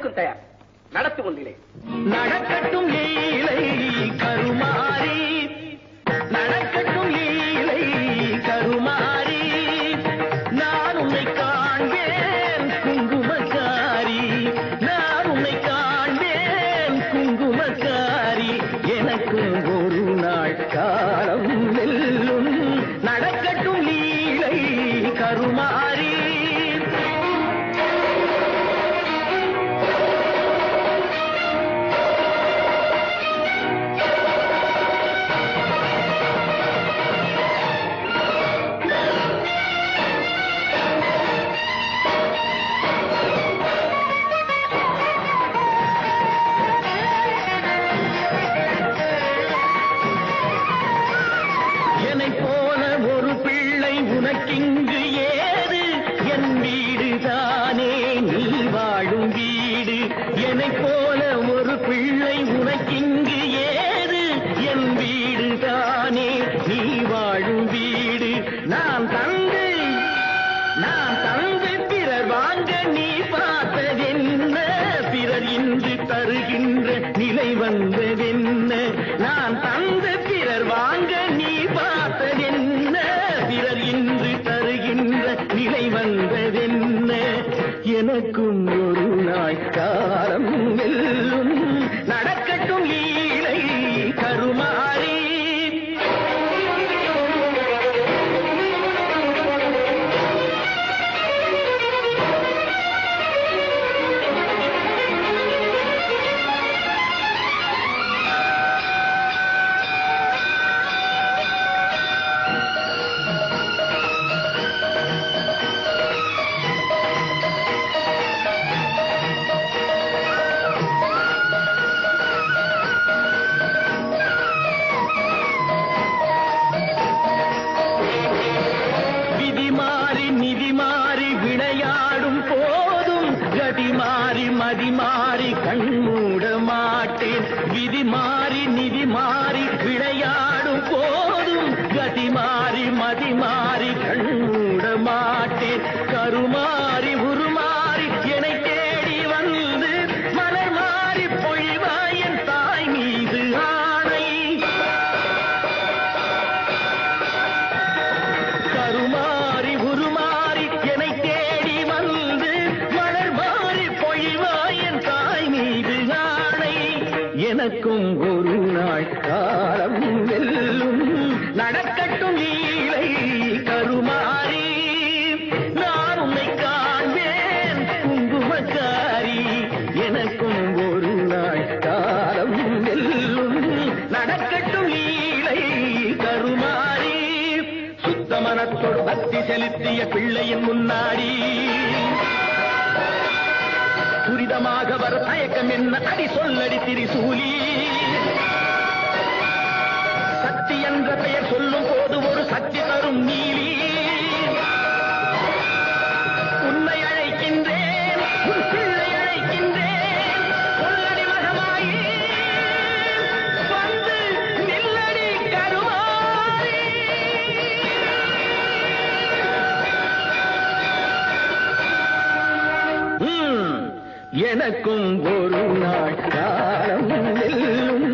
எதற்கும் தயார் நடத்து கொண்டிலே நடக்கட்டும் லீலை கருமாரி நடக்கட்டும் லீலை கருமாரி நான் உன்னை காண்பேன் குங்குமக்காரி நான் உன்னை காண்பேன் குங்குமக்காரி எனக்கும் ஒரு நாள் காலம் வெல்லும் நடக்கட்டும் லீலை கருமாரி என்னைப் போல ஒரு பிள்ளை உனக்கிங்கு ஏது என் வீடு தானே நீ வாழும் வீடு என்னைப் போல ஒரு பிள்ளை உனக்கிங்கு ஏது என் வீடு தானே நீ வாழும் வீடு நான் தந்து நான் தந்து பிறர் வாங்க நீ பார்த்ததென்ன பிறர் இன்று தருகின்ற நிலை வந்ததென்ன நான் தந்து பிறர் வாங்க நீ பார்த்ததென்ன பிறர் இன்று தருகின்ற நிலை வந்ததென்ன எனக்கும் ஒரு நாள் காலம் வெல்லும் நடக்கட்டும் லீலை கருமாறி விதி மாறி நிதி மாறி விளையாடும் போதும் கதி மாறி மதி மாறி கண் மூட மாட்டேன் விதி மாறி நிதி மாறி விளையாடும் போதும் கதி மாறி மதி மாறி கண் மூட மாட்டேன் கருமாறி உருமாறி என்னை தேடி வந்து மலர் மாறி பொழிவாய் என் தாய் மீது ஆணை கருமாறி உருமாறி என்னை தேடி வந்து மலர் மாறி பொழிவாய் என் தாய் மீது ஆணை எனக்கும் ஒரு நாள் காலம் வெல்லும் நடக்கட்டும் லீலை கருமாறி நான் உன்னை காண்பேன் குங்குமக்காரி எனக்கும் ஒரு நாள் காலம் வெல்லும் நடக்கட்டும் லீலை கருமாறி சுத்த மனத்தோடு பக்தி செலுத்திய பிள்ளையின் முன்னாடி துரிதமாக வர தயக்கம் என்ன அடி சொல்லடி திரிசூலி சக்தி என்ற பெயர் சொல்லும் போது ஒரு சக்தி தரும் நீலி உன்னை அழைக்கின்றேன் உன் பிள்ளை அழைக்கின்றேன் சொல்லடி மகமாயி வந்து நில்லடி கருமாரி ம், எனக்கும் ஒரு நாள் காலம் வெல்லும்